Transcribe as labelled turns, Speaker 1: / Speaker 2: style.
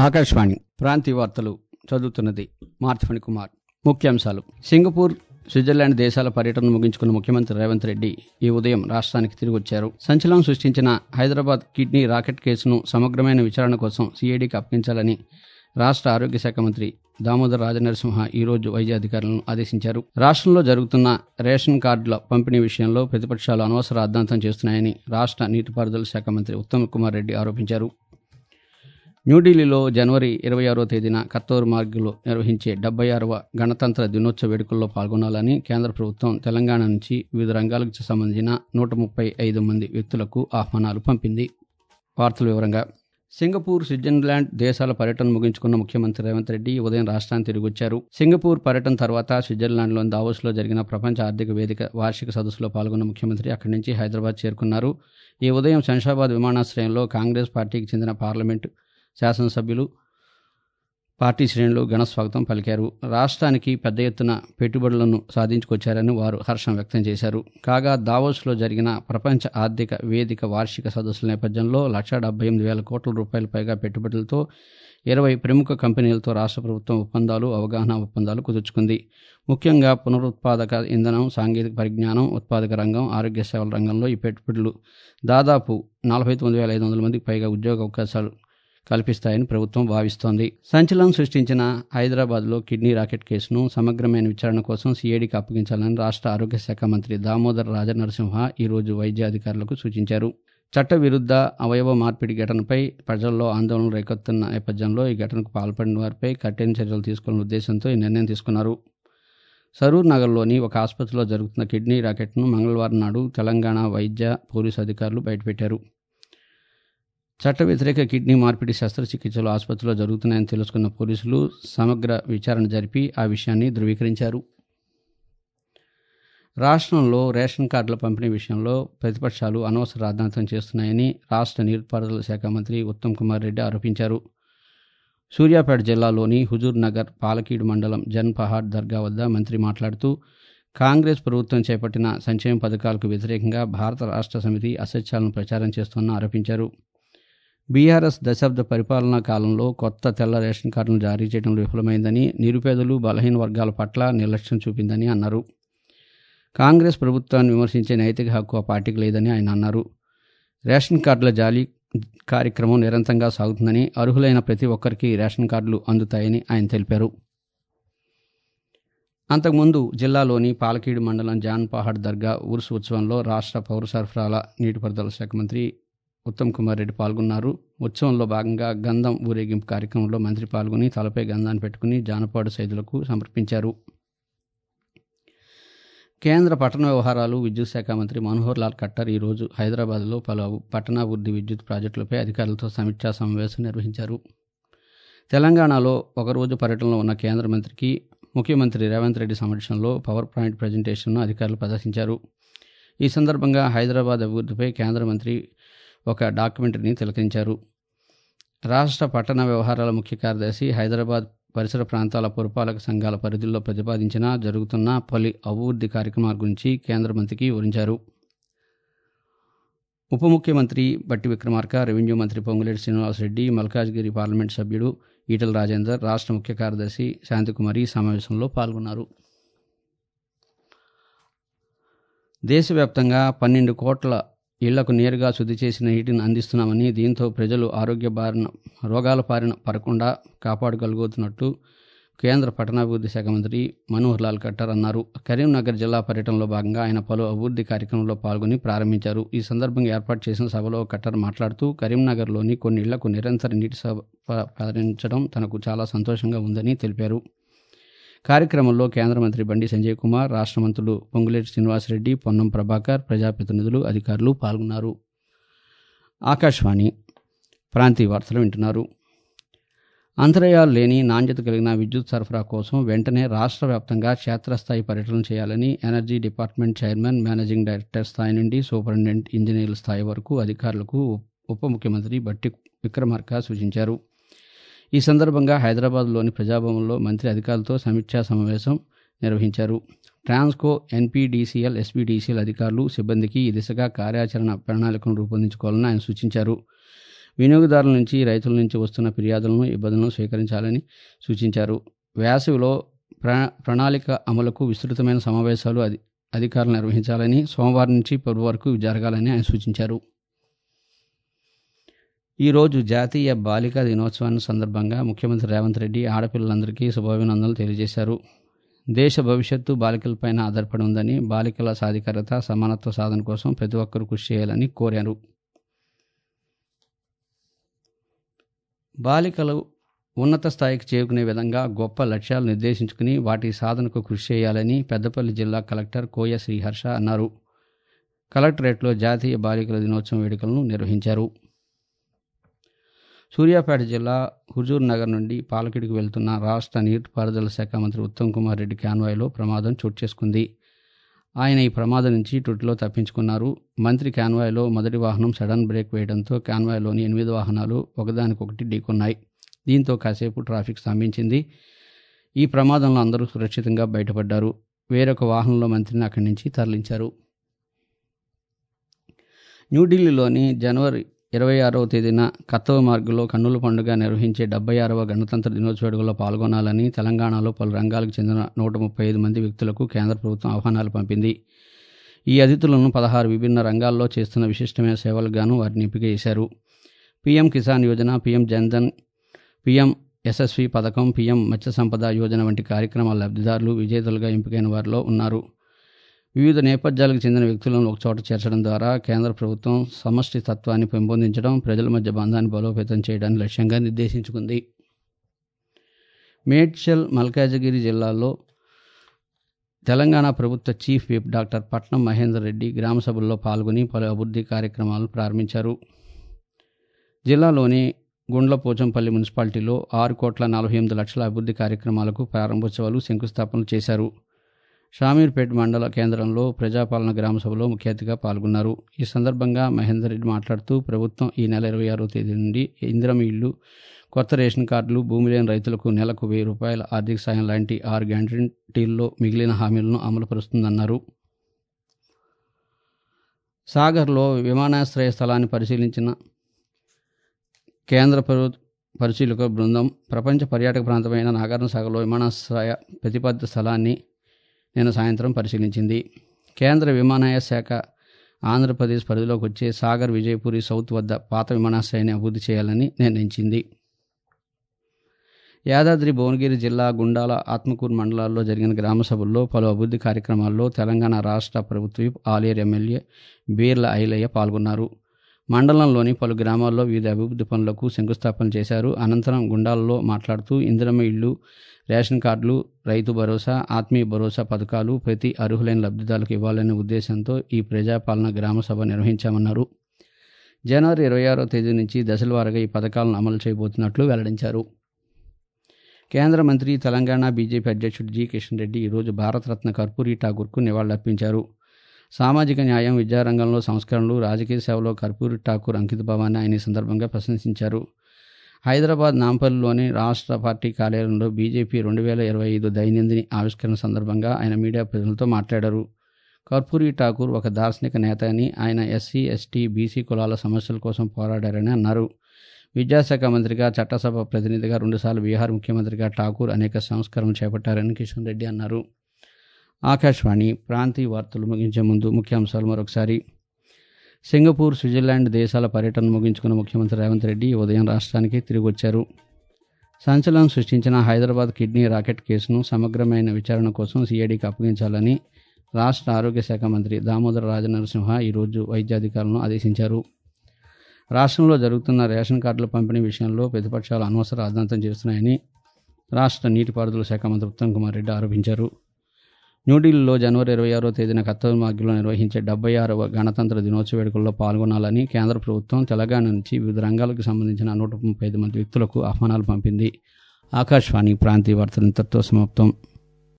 Speaker 1: ఆకాశవాణి ప్రాంతీయ వార్తలు చదువుతున్నది మార్తిఫణి కుమార్ ముఖ్యాంశాలు సింగపూర్ స్విట్జర్లాండ్ దేశాల పర్యటన ముగించుకున్న ముఖ్యమంత్రి రేవంత్ రెడ్డి ఈ ఉదయం రాష్ట్రానికి తిరిగి వచ్చారు సంచలనం సృష్టించిన హైదరాబాద్ కిడ్నీ రాకెట్ కేసును సమగ్రమైన విచారణ కోసం సిఐడికి అప్పగించాలని రాష్ట్ర ఆరోగ్య శాఖ మంత్రి దామోదర్ రాజనరసింహ ఈ రోజు వైద్య అధికారులను ఆదేశించారు రాష్ట్రంలో జరుగుతున్న రేషన్ కార్డుల పంపిణీ విషయంలో ప్రతిపక్షాలు అనవసర అర్ధాంతం చేస్తున్నాయని రాష్ట్ర నీటిపారుదల శాఖ మంత్రి ఉత్తమ్ కుమార్ రెడ్డి ఆరోపించారు న్యూఢిల్లీలో జనవరి ఇరవై ఆరో తేదీన కత్తూరు మార్గులో నిర్వహించే డెబ్బై ఆరవ గణతంత్ర దినోత్సవ వేడుకల్లో పాల్గొనాలని కేంద్ర ప్రభుత్వం తెలంగాణ నుంచి వివిధ రంగాలకు సంబంధించిన నూట ముప్పై ఐదు మంది వ్యక్తులకు ఆహ్వానాలు పంపింది వార్తల వివరంగా సింగపూర్ స్విట్జర్లాండ్ దేశాల పర్యటన ముగించుకున్న ముఖ్యమంత్రి రేవంత్ రెడ్డి ఉదయం రాష్ట్రానికి తిరిగొచ్చారు సింగపూర్ పర్యటన తర్వాత స్విట్జర్లాండ్లోని దావోస్లో జరిగిన ప్రపంచ ఆర్థిక వేదిక వార్షిక సదస్సులో పాల్గొన్న ముఖ్యమంత్రి అక్కడి నుంచి హైదరాబాద్ చేరుకున్నారు ఈ ఉదయం శంషాబాద్ విమానాశ్రయంలో కాంగ్రెస్ పార్టీకి చెందిన పార్లమెంటు శాసనసభ్యులు పార్టీ శ్రేణులు ఘనస్వాగతం పలికారు రాష్ట్రానికి పెద్ద ఎత్తున పెట్టుబడులను సాధించుకొచ్చారని వారు హర్షం వ్యక్తం చేశారు కాగా దావోస్లో జరిగిన ప్రపంచ ఆర్థిక వేదిక వార్షిక సదస్సుల నేపథ్యంలో లక్ష డెబ్బై ఎనిమిది వేల కోట్ల రూపాయల పైగా పెట్టుబడులతో ఇరవై ప్రముఖ కంపెనీలతో రాష్ట్ర ప్రభుత్వం ఒప్పందాలు అవగాహన ఒప్పందాలు కుదుర్చుకుంది ముఖ్యంగా పునరుత్పాదక ఇంధనం సాంకేతిక పరిజ్ఞానం ఉత్పాదక రంగం ఆరోగ్య సేవల రంగంలో ఈ పెట్టుబడులు దాదాపు నలభై తొమ్మిది వేల ఐదు వందల మందికి పైగా ఉద్యోగ అవకాశాలు కల్పిస్తాయని ప్రభుత్వం భావిస్తోంది సంచలనం సృష్టించిన హైదరాబాద్లో కిడ్నీ రాకెట్ కేసును సమగ్రమైన విచారణ కోసం సిఐడికి అప్పగించాలని రాష్ట్ర ఆరోగ్య శాఖ మంత్రి దామోదర్ రాజనరసింహ ఈరోజు వైద్య అధికారులకు సూచించారు చట్ట విరుద్ధ అవయవ మార్పిడి ఘటనపై ప్రజల్లో ఆందోళన రేకెత్తున్న నేపథ్యంలో ఈ ఘటనకు పాల్పడిన వారిపై కఠిన చర్యలు తీసుకోవాలనే ఉద్దేశంతో ఈ నిర్ణయం తీసుకున్నారు సరూర్ నగర్లోని ఒక ఆసుపత్రిలో జరుగుతున్న కిడ్నీ రాకెట్ను మంగళవారం నాడు తెలంగాణ వైద్య పోలీసు అధికారులు బయటపెట్టారు చట్ట వ్యతిరేక కిడ్నీ మార్పిడి శస్త్రచికిత్సలు ఆసుపత్రిలో జరుగుతున్నాయని తెలుసుకున్న పోలీసులు సమగ్ర విచారణ జరిపి ఆ విషయాన్ని ధృవీకరించారు రాష్ట్రంలో రేషన్ కార్డుల పంపిణీ విషయంలో ప్రతిపక్షాలు అనవసర రాద్ధాంతం చేస్తున్నాయని రాష్ట్ర నీటిపారుదల శాఖ మంత్రి ఉత్తమ్ కుమార్ రెడ్డి ఆరోపించారు సూర్యాపేట జిల్లాలోని హుజూర్ నగర్ పాలకీడు మండలం జన్ పహాడ్ దర్గా వద్ద మంత్రి మాట్లాడుతూ కాంగ్రెస్ ప్రభుత్వం చేపట్టిన సంక్షేమ పథకాలకు వ్యతిరేకంగా భారత రాష్ట్ర సమితి అసత్యాలను ప్రచారం చేస్తోన్న ఆరోపించారు బీఆర్ఎస్ దశాబ్ద పరిపాలనా కాలంలో కొత్త తెల్ల రేషన్ కార్డును జారీ చేయడంలో విఫలమైందని నిరుపేదలు బలహీన వర్గాల పట్ల నిర్లక్ష్యం చూపిందని అన్నారు కాంగ్రెస్ ప్రభుత్వాన్ని విమర్శించే నైతిక హక్కు ఆ పార్టీకి లేదని ఆయన అన్నారు రేషన్ కార్డుల జారీ కార్యక్రమం నిరంతరంగా సాగుతుందని అర్హులైన ప్రతి ఒక్కరికి రేషన్ కార్డులు అందుతాయని ఆయన తెలిపారు అంతకుముందు జిల్లాలోని పాలకీడు మండలం జాన్ పహాడ్ దర్గా ఉరుసు ఉత్సవంలో రాష్ట్ర పౌర సరఫరాల నీటిపారుదల శాఖ మంత్రి ఉత్తమ్ కుమార్ రెడ్డి పాల్గొన్నారు ఉత్సవంలో భాగంగా గంధం ఊరేగింపు కార్యక్రమంలో మంత్రి పాల్గొని తలపై గంధాన్ని పెట్టుకుని జానపాడు సైదులకు సమర్పించారు కేంద్ర పట్టణ వ్యవహారాలు విద్యుత్ శాఖ మంత్రి మనోహర్ లాల్ ఖట్టర్ ఈరోజు హైదరాబాద్లో పలు పట్టణాభివృద్ధి విద్యుత్ ప్రాజెక్టులపై అధికారులతో సమీక్షా సమావేశం నిర్వహించారు తెలంగాణలో ఒకరోజు పర్యటనలో ఉన్న కేంద్ర మంత్రికి ముఖ్యమంత్రి రేవంత్ రెడ్డి సమక్షంలో పవర్ పాయింట్ ప్రజెంటేషన్ను అధికారులు ప్రదర్శించారు ఈ సందర్భంగా హైదరాబాద్ అభివృద్ధిపై కేంద్ర మంత్రి ఒక డాక్యుమెంటరీని తిలకించారు రాష్ట్ర పట్టణ వ్యవహారాల ముఖ్య కార్యదర్శి హైదరాబాద్ పరిసర ప్రాంతాల పురపాలక సంఘాల పరిధిలో ప్రతిపాదించిన జరుగుతున్న పలు అభివృద్ధి కార్యక్రమాల గురించి కేంద్ర మంత్రికి వివరించారు ఉప ముఖ్యమంత్రి బట్టి విక్రమార్క రెవెన్యూ మంత్రి పొంగులేటి శ్రీనివాసరెడ్డి మల్కాజ్గిరి పార్లమెంట్ సభ్యుడు ఈటల రాజేందర్ రాష్ట్ర ముఖ్య కార్యదర్శి శాంతికుమారి సమావేశంలో పాల్గొన్నారు దేశవ్యాప్తంగా పన్నెండు కోట్ల ఇళ్లకు నేరుగా శుద్ధి చేసిన నీటిని అందిస్తున్నామని దీంతో ప్రజలు ఆరోగ్య బారిన రోగాల బారిన పడకుండా కాపాడగలుగుతున్నట్టు కేంద్ర పట్టణాభివృద్ధి శాఖ మంత్రి మనోహర్ లాల్ ఖట్టర్ అన్నారు కరీంనగర్ జిల్లా పర్యటనలో భాగంగా ఆయన పలు అభివృద్ధి కార్యక్రమంలో పాల్గొని ప్రారంభించారు ఈ సందర్భంగా ఏర్పాటు చేసిన సభలో ఖట్టర్ మాట్లాడుతూ కరీంనగర్లోని కొన్ని ఇళ్లకు నిరంతర నీటి సరఫరించడం తనకు చాలా సంతోషంగా ఉందని తెలిపారు కార్యక్రమంలో కేంద్ర మంత్రి బండి సంజయ్ కుమార్ రాష్ట్ర మంత్రులు పొంగులేటి శ్రీనివాసరెడ్డి పొన్నం ప్రభాకర్ ప్రజాప్రతినిధులు అధికారులు పాల్గొన్నారు ఆకాశవాణి ప్రాంతీయ వార్తలు వింటున్నారు అంతరాయాలు లేని నాణ్యత కలిగిన విద్యుత్ సరఫరా కోసం వెంటనే రాష్ట్ర వ్యాప్తంగా క్షేత్రస్థాయి పర్యటన చేయాలని energy department chairman managing director స్థాయి నుండి సూపరింటెండెంట్ ఇంజనీర్ల స్థాయి వరకు అధికారులకు ఉప ముఖ్యమంత్రి బట్టి విక్రమార్క సూచించారు ఈ సందర్భంగా హైదరాబాద్లోని ప్రజాభవన్లో మంత్రి అధికారులతో సమీక్షా సమావేశం నిర్వహించారు ట్రాన్స్కో ఎన్పీడీసీఎల్ ఎస్పీడీసీఎల్ అధికారులు సిబ్బందికి ఈ దిశగా కార్యాచరణ ప్రణాళికను రూపొందించుకోవాలని ఆయన సూచించారు వినియోగదారుల నుంచి రైతుల నుంచి వస్తున్న ఫిర్యాదులను ఇబ్బందులను స్వీకరించాలని సూచించారు వేసవిలో ప్ర ప్రణాళిక అమలుకు విస్తృతమైన సమావేశాలు అధి అధికారులు నిర్వహించాలని సోమవారం నుంచి ఫిబ్రవరి వరకు జరగాలని ఆయన సూచించారు ఈరోజు జాతీయ బాలికా దినోత్సవాన్ని సందర్భంగా ముఖ్యమంత్రి రేవంత్ రెడ్డి ఆడపిల్లలందరికీ శుభాభినందనలు తెలియజేశారు దేశ భవిష్యత్తు బాలికలపైన ఆధారపడి ఉందని బాలికల సాధికారత సమానత్వ సాధన కోసం ప్రతి ఒక్కరూ కృషి చేయాలని కోరారు బాలికలు ఉన్నత స్థాయికి చేరుకునే విధంగా గొప్ప లక్ష్యాలు నిర్దేశించుకుని వాటి సాధనకు కృషి చేయాలని పెద్దపల్లి జిల్లా కలెక్టర్ కోయ శ్రీహర్ష అన్నారు కలెక్టరేట్లో జాతీయ బాలికల దినోత్సవం వేడుకలను నిర్వహించారు సూర్యాపేట జిల్లా హుజూర్ నగర్ నుండి పాలకిడికి వెళ్తున్న రాష్ట్ర నీటిపారుదల శాఖ మంత్రి ఉత్తమ్ కుమార్ రెడ్డి కాన్వాయ్లో ప్రమాదం చోటు చేసుకుంది ఆయన ఈ ప్రమాదం నుంచి టుట్లో తప్పించుకున్నారు మంత్రి కాన్వాయ్లో మొదటి వాహనం సడన్ బ్రేక్ వేయడంతో కాన్వాయ్లోని ఎనిమిది వాహనాలు ఒకదానికొకటి ఢీకొన్నాయి దీంతో కాసేపు ట్రాఫిక్ స్తంభించింది ఈ ప్రమాదంలో అందరూ సురక్షితంగా బయటపడ్డారు వేరొక వాహనంలో మంత్రిని అక్కడి నుంచి తరలించారు న్యూఢిల్లీలోని జనవరి ఇరవై ఆరవ తేదీన కత్తవ మార్గంలో కన్నుల పండుగ నిర్వహించే డెబ్బై ఆరవ గణతంత్ర దినోత్సవ వేడుకల్లో పాల్గొనాలని తెలంగాణలో పలు రంగాలకు చెందిన నూట ముప్పై ఐదు మంది వ్యక్తులకు కేంద్ర ప్రభుత్వం ఆహ్వానాలు పంపింది ఈ అతిథులను పదహారు విభిన్న రంగాల్లో చేస్తున్న విశిష్టమైన సేవలకు గాను వారిని ఎంపిక చేశారు P M Kisan Yojana P M Jan Dhan P M S S V పథకం పీఎం మత్స్య సంపద యోజన వంటి కార్యక్రమాల లబ్ధిదారులు విజేతలుగా ఎంపికైన వారిలో ఉన్నారు వివిధ నేపథ్యాలకు చెందిన వ్యక్తులను ఒకచోట చేర్చడం ద్వారా కేంద్ర ప్రభుత్వం సమష్టి తత్వాన్ని పెంపొందించడం ప్రజల మధ్య బంధాన్ని బలోపేతం చేయడాన్ని లక్ష్యంగా నిర్దేశించుకుంది మేడ్చల్ మల్కాజగిరి జిల్లాల్లో తెలంగాణ ప్రభుత్వ చీఫ్ విప్ డాక్టర్ పట్నం మహేందర్ రెడ్డి గ్రామ సభల్లో పాల్గొని పలు అభివృద్ధి కార్యక్రమాలను ప్రారంభించారు జిల్లాలోని గుండ్ల పోచంపల్లి మున్సిపాలిటీలో ఆరు కోట్ల నలభై ఎనిమిది లక్షల అభివృద్ధి కార్యక్రమాలకు ప్రారంభోత్సవాలు శంకుస్థాపనలు చేశారు షామీర్పేట్ మండల కేంద్రంలో ప్రజాపాలన గ్రామ సభలో ముఖ్య అతిథిగా పాల్గొన్నారు ఈ సందర్భంగా మహేందర్ రెడ్డి మాట్లాడుతూ ప్రభుత్వం ఈ నెల ఇరవై ఆరో తేదీ నుండి ఇందిరం ఇళ్లు కొత్త రేషన్ కార్డులు భూమి లేని రైతులకు నెలకు వెయ్యి రూపాయల ఆర్థిక సాయం లాంటి ఆరు గ్యారంటీల్లో మిగిలిన హామీలను అమలుపరుస్తుందన్నారు సాగర్లో విమానాశ్రయ స్థలాన్ని పరిశీలించిన కేంద్ర ప్రభుత్వ పరిశీలక బృందం ప్రపంచ పర్యాటక ప్రాంతమైన నాగార్జున సాగర్లో విమానాశ్రయ ప్రతిపాదిత స్థలాన్ని నిన్న సాయంత్రం పరిశీలించింది కేంద్ర విమానయాన శాఖ ఆంధ్రప్రదేశ్ పరిధిలోకి వచ్చే సాగర్ విజయపురి సౌత్ వద్ద పాత విమానాశ్రయాన్ని అభివృద్ధి చేయాలని నిర్ణయించింది యాదాద్రి భువనగిరి జిల్లా గుండాల ఆత్మకూరు మండలాల్లో జరిగిన గ్రామ సభల్లో పలు అభివృద్ధి కార్యక్రమాల్లో తెలంగాణ రాష్ట్ర ప్రభుత్వ ఆలేరు ఎమ్మెల్యే బీర్ల ఐలయ్య పాల్గొన్నారు మండలంలోని పలు గ్రామాల్లో వివిధ అభివృద్ధి పనులకు శంకుస్థాపన చేశారు అనంతరం గుండాలలో మాట్లాడుతూ ఇందిరమ్మ ఇళ్లు రేషన్ కార్డులు రైతు భరోసా ఆత్మీయ భరోసా పథకాలు ప్రతి అర్హులైన లబ్ధిదారులకు ఇవ్వాలనే ఉద్దేశంతో ఈ ప్రజాపాలన గ్రామ సభ నిర్వహించామన్నారు జనవరి ఇరవై ఆరో తేదీ నుంచి దశలవారీగా ఈ పథకాలను అమలు చేయబోతున్నట్లు వెల్లడించారు కేంద్ర మంత్రి తెలంగాణ బీజేపీ అధ్యక్షుడు జి కిషన్ రెడ్డి ఈరోజు భారతరత్న కర్పూరి ఠాకూర్కు నివాళులర్పించారు సామాజిక న్యాయం విద్యారంగంలో సంస్కరణలు రాజకీయ సేవలో కర్పూరి ఠాకూర్ అంకితభావాన్ని ఆయన ఈ సందర్భంగా ప్రశంసించారు హైదరాబాద్ నాంపల్లిలోని రాష్ట్ర పార్టీ కార్యాలయంలో బీజేపీ రెండు వేల ఇరవై ఐదు దైనందిని ఆవిష్కరణ సందర్భంగా ఆయన మీడియా ప్రతినిధులతో మాట్లాడారు కర్పూరి ఠాకూర్ ఒక దార్శనిక నేత అని ఆయన ఎస్సీ ఎస్టీ బీసీ కులాల సమస్యల కోసం పోరాడారని అన్నారు విద్యాశాఖ మంత్రిగా చట్టసభ ప్రతినిధిగా రెండుసార్లు బీహార్ ముఖ్యమంత్రిగా ఠాకూర్ అనేక సంస్కరణలు చేపట్టారని కిషన్ రెడ్డి అన్నారు ఆకాశవాణి ప్రాంతీయ వార్తలు ముగించే ముందు ముఖ్యాంశాలు మరొకసారి సింగపూర్ స్విట్జర్లాండ్ దేశాల పర్యటన ముగించుకున్న ముఖ్యమంత్రి రేవంత్ రెడ్డి ఈ ఉదయం రాష్ట్రానికి తిరిగి వచ్చారు సంచలనం సృష్టించిన హైదరాబాద్ కిడ్నీ రాకెట్ కేసును సమగ్రమైన విచారణ కోసం సిఐడికి అప్పగించాలని రాష్ట్ర ఆరోగ్య శాఖ మంత్రి దామోదర రాజనరసింహ ఈరోజు వైద్యాధికారులను ఆదేశించారు రాష్ట్రంలో జరుగుతున్న రేషన్ కార్డుల పంపిణీ విషయంలో ప్రతిపక్షాలు అనవసర రాద్ధాంతం చేస్తున్నాయని రాష్ట్ర నీటిపారుదల శాఖ మంత్రి ఉత్తమ్ కుమార్ రెడ్డి ఆరోపించారు న్యూఢిల్లీలో జనవరి ఇరవై ఆరో తేదీన కర్తవ్య మార్గంలో నిర్వహించే డెబ్బై ఆరవ గణతంత్ర దినోత్సవ వేడుకల్లో పాల్గొనాలని కేంద్ర ప్రభుత్వం తెలంగాణ నుంచి వివిధ రంగాలకు సంబంధించిన నూట ముప్పై ఐదు మంది వ్యక్తులకు ఆహ్వానాలు పంపింది ఆకాశవాణి ప్రాంతీయ వార్తలు ఇంతటితో సమాప్తం